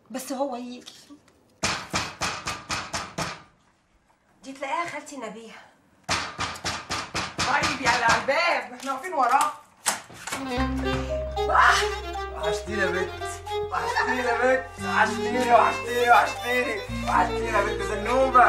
بس هو يجي دي تلاقيها خالتي نبيها طيب يا على الباب احنا واقفين وراه وحشتيني يا بنت وحشتيني يا بنت وحشتيني وحشتيني وحشتيني وحشتيني يا بنت زنوبة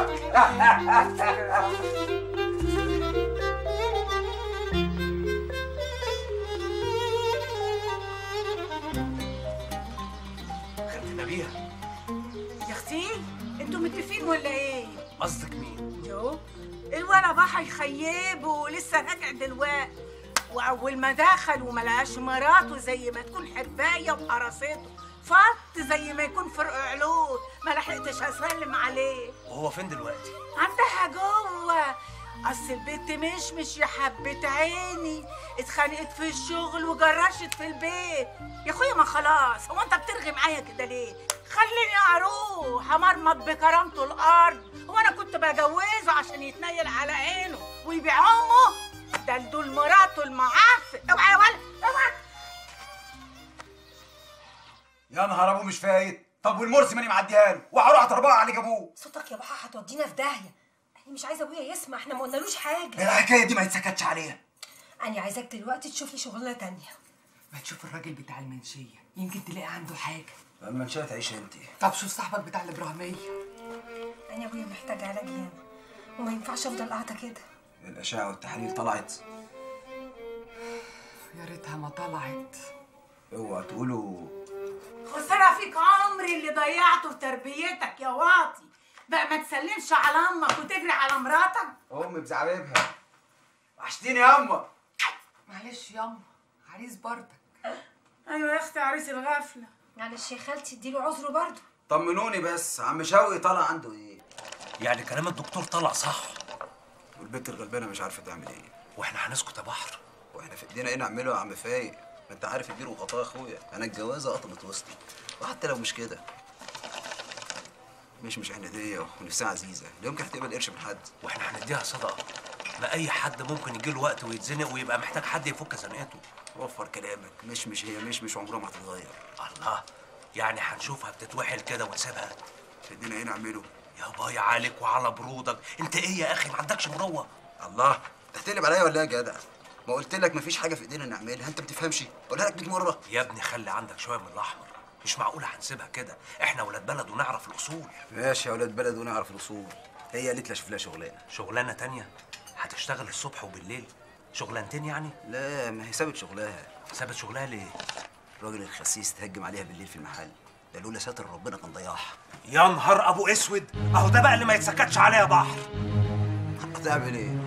خالتي نبيها يا اختي انتوا متفقين ولا ايه قصدك مين؟ يو الولا بقى هيخيب ولسه راجع دلوقتي واول ما دخل وما لقاش مراته زي ما تكون حربايه وحرسته فط زي ما يكون فرق علود ما لحقتش اسلم عليه وهو فين دلوقتي؟ عندها جوه اصل البنت مش مش يا حبة عيني اتخانقت في الشغل وجرشت في البيت يا اخويا ما خلاص هو انت بترغي معايا كده ليه خليني اروح امرمط بكرامته الارض هو انا كنت بجوزه عشان يتنيل على عينه ويبيع امه ده دول مراته المعفن اوعى يا ولد اوعى يا نهار ابو مش فايت طب والمرسي ماني معديها له وهروح اطربقها على اللي جابوه صوتك يا بحا هتودينا في داهيه انا مش عايزه ابويا يسمع احنا ما قلنالوش حاجه الحكايه دي ما يتسكتش عليها انا عايزاك دلوقتي تشوف لي شغلانه تانية ما تشوف الراجل بتاع المنشية يمكن تلاقي عنده حاجة لما ان شاء تعيش انت طب شوف صاحبك بتاع الإبراهيمية انا ابويا محتاج علاج ياما وما ينفعش افضل قاعده كده الاشعه والتحاليل طلعت يا ريتها ما طلعت اوعى تقولوا خسارة فيك عمري اللي ضيعته في تربيتك يا واطي بقى ما تسلمش على امك وتجري على مراتك امي بزعبيبها وحشتيني يا اما معلش ياما عريس بردك ايوه يا اختي عريس الغفله معلش يا خالتي اديله عذره برضه طمنوني بس عم شوقي طالع عنده ايه يعني كلام الدكتور طلع صح والبنت الغلبانه مش عارفه تعمل ايه واحنا هنسكت يا بحر واحنا في ايدينا ايه نعمله يا عم فايق ما انت عارف البير وغطاه يا اخويا انا الجوازه قطمت وسطي وحتى لو مش كده مش مش عناديه ونفسها عزيزه لا يمكن هتقبل قرش من حد واحنا هنديها صدقه ما اي حد ممكن يجي له وقت ويتزنق ويبقى محتاج حد يفك زنقته وفر كلامك مش مش هي مش مش عمرها ما هتتغير الله يعني هنشوفها بتتوحل كده ونسيبها في ايدينا ايه نعمله يا باي عليك وعلى برودك انت ايه يا اخي ما عندكش مروه الله تحتقلب عليا ولا إيه يا جدع ما قلت لك مفيش حاجه في ايدينا نعملها انت ما بتفهمش قولها لك 100 مره يا ابني خلي عندك شويه من الاحمر مش معقوله هنسيبها كده احنا ولاد بلد ونعرف الاصول ماشي يا ولاد بلد ونعرف الاصول هي قالت لي اشوف لها شغلانه شغلانه تانية هتشتغل الصبح وبالليل شغلانتين يعني لا ما هي سابت شغلها سابت شغلها ليه الراجل الخسيس تهجم عليها بالليل في المحل ده لولا ساتر ربنا كان ضيعها يا نهار ابو اسود اهو ده بقى اللي ما يتسكتش عليه يا بحر هتعمل ايه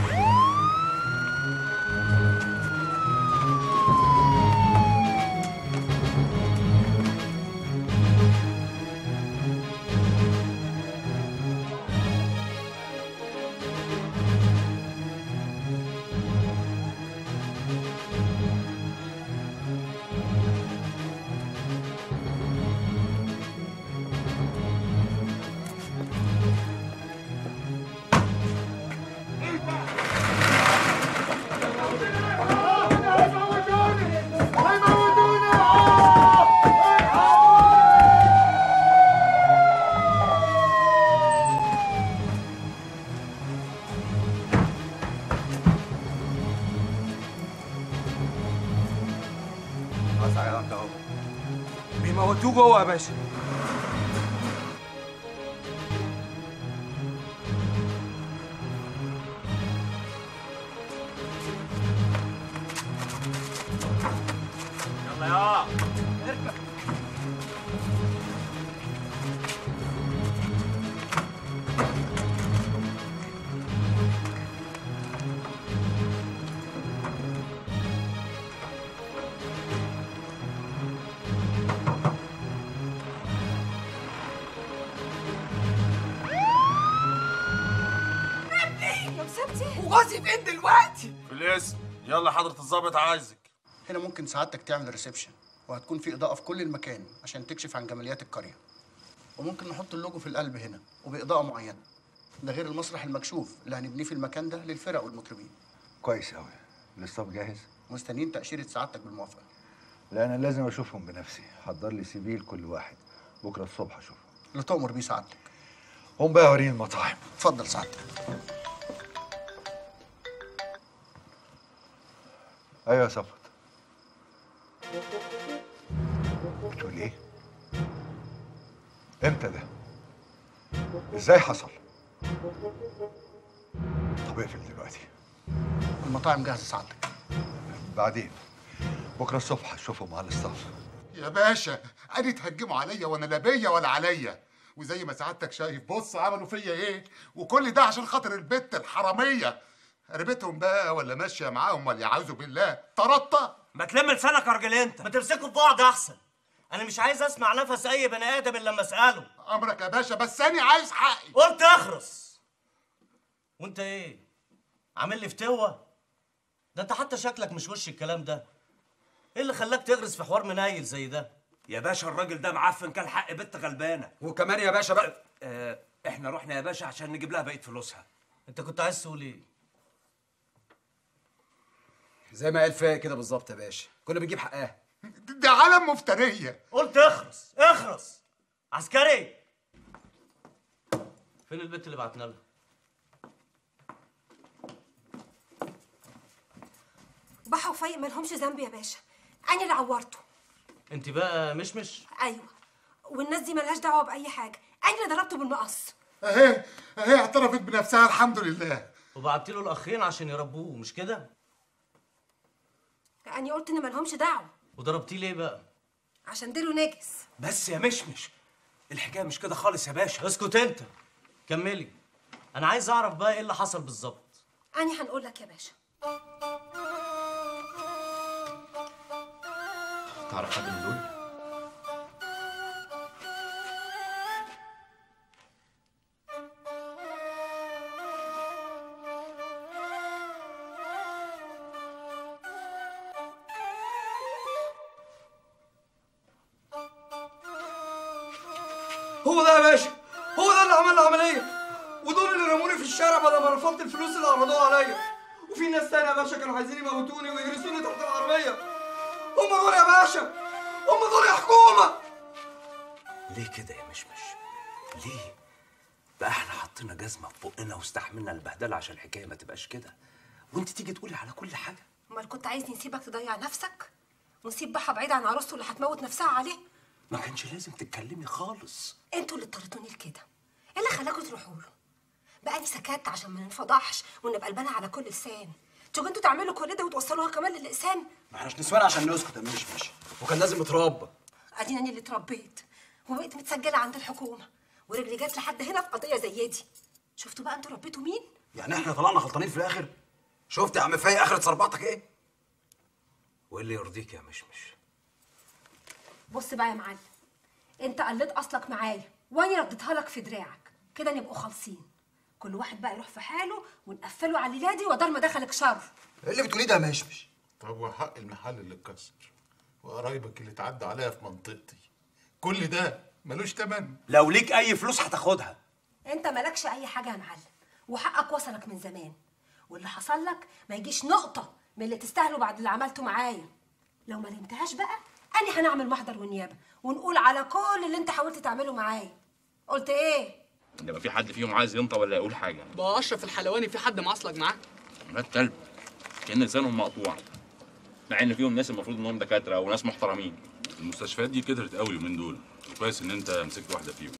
خلاص يا جدع انت اهو بيموتوه جوه يا باشا يلا يا يا مسابتي وغازي فين دلوقتي في الاسم يلا حضرة الظابط عايزك هنا ممكن سعادتك تعمل ريسبشن وهتكون في اضاءه في كل المكان عشان تكشف عن جماليات القريه وممكن نحط اللوجو في القلب هنا وباضاءه معينه ده غير المسرح المكشوف اللي هنبنيه في المكان ده للفرق والمطربين كويس قوي الاستاف جاهز مستنيين تاشيره سعادتك بالموافقه لا انا لازم اشوفهم بنفسي حضر لي سي في لكل واحد بكره الصبح اشوفه اللي تؤمر بيه سعادتك قوم بقى وريني المطاعم اتفضل سعادتك ايوه يا صفوت بتقول ايه امتى ده ازاي حصل طب اقفل دلوقتي المطاعم جاهزه سعادتك بعدين بكره الصبح اشوفهم على الاستاف يا باشا ادي تهجموا عليا وانا لا بيا ولا عليا وزي ما سعادتك شايف بص عملوا فيا ايه وكل ده عشان خاطر البت الحراميه قربتهم بقى ولا ماشيه معاهم ولا يعوذوا بالله طرطه ما تلم لسانك يا راجل انت ما تمسكوا في بعض احسن انا مش عايز اسمع نفس اي بني ادم الا لما اساله امرك يا باشا بس انا عايز حقي قلت اخرس وانت ايه عامل لي فتوه ده انت حتى شكلك مش وش الكلام ده ايه اللي خلاك تغرس في حوار منايل زي ده يا باشا الراجل ده معفن كان حق بنت غلبانه وكمان يا باشا بقى آه احنا رحنا يا باشا عشان نجيب لها بقيه فلوسها انت كنت عايز تقول ايه زي ما قال فايق كده بالظبط يا باشا كنا بنجيب حقها دي عالم مفتريه قلت اخرس اخرس عسكري فين البت اللي بعتنا لها بحا وفايق مالهمش ذنب يا باشا انا اللي عورته انت بقى مشمش ايوه والناس دي ملهاش دعوه باي حاجه انا اللي ضربته بالمقص اهي اهي اعترفت بنفسها الحمد لله وبعت له الاخين عشان يربوه مش كده انا قلت ان مالهمش دعوه وضربتيه ليه بقى عشان ديله نجس بس يا مشمش الحكايه مش كده خالص يا باشا اسكت انت كملي انا عايز اعرف بقى ايه اللي حصل بالظبط انا هنقول لك يا باشا تعرف حد من دول؟ هو ده يا باشا هو ده اللي عمل العمليه ودول اللي رموني في الشارع بعد ما رفضت الفلوس اللي عرضوها عليا وفي ناس تانية يا باشا كانوا عايزين يموتوني ويهرسوني تحت العربيه هم دول يا باشا هم دول يا حكومه ليه كده يا مشمش ليه بقى احنا حطينا جزمه في بقنا واستحملنا البهدله عشان الحكايه ما تبقاش كده وانت تيجي تقولي على كل حاجه امال كنت عايزني نسيبك تضيع نفسك ونسيب بحا بعيد عن عروسته اللي هتموت نفسها عليه ما كانش لازم تتكلمي خالص انتوا اللي اضطريتوني لكده ايه اللي خلاكوا تروحوا له بقى لي سكت عشان ما ننفضحش ونبقى قلبنا على كل لسان تيجوا انتوا تعملوا كل ده وتوصلوها كمان للاقسام ما احناش نسوان عشان نسكت يا مشمش وكان لازم نتربى ادينا انا اللي اتربيت وبقيت متسجله عند الحكومه ورجلي جت لحد هنا في قضيه زي دي شفتوا بقى انتوا ربيتوا مين يعني احنا طلعنا غلطانين في الاخر شفت يا عم فايق اخرة صربعتك ايه وايه اللي يرضيك يا مشمش بص بقى يا معلم انت قلت اصلك معايا وانا رديتها لك في دراعك كده نبقوا خالصين كل واحد بقى يروح في حاله ونقفله على الليلادي ودار ما دخلك شر ايه اللي بتقوليه ده يا مشمش طب وحق المحل اللي اتكسر وقرايبك اللي اتعدى عليا في منطقتي كل ده ملوش تمن لو ليك اي فلوس هتاخدها انت مالكش اي حاجه يا معلم وحقك وصلك من زمان واللي حصل لك ما يجيش نقطه من اللي تستاهله بعد اللي عملته معايا لو ما لمتهاش بقى انا هنعمل محضر والنيابه ونقول على كل اللي انت حاولت تعمله معايا قلت ايه يبقى في حد فيهم عايز ينطق ولا يقول حاجه بقى اشرف الحلواني في حد معصلك معاه ولاد كلب كان لسانهم مقطوع مع ان فيهم ناس المفروض انهم دكاتره وناس محترمين المستشفيات دي كترت قوي من دول كويس ان انت مسكت واحده فيهم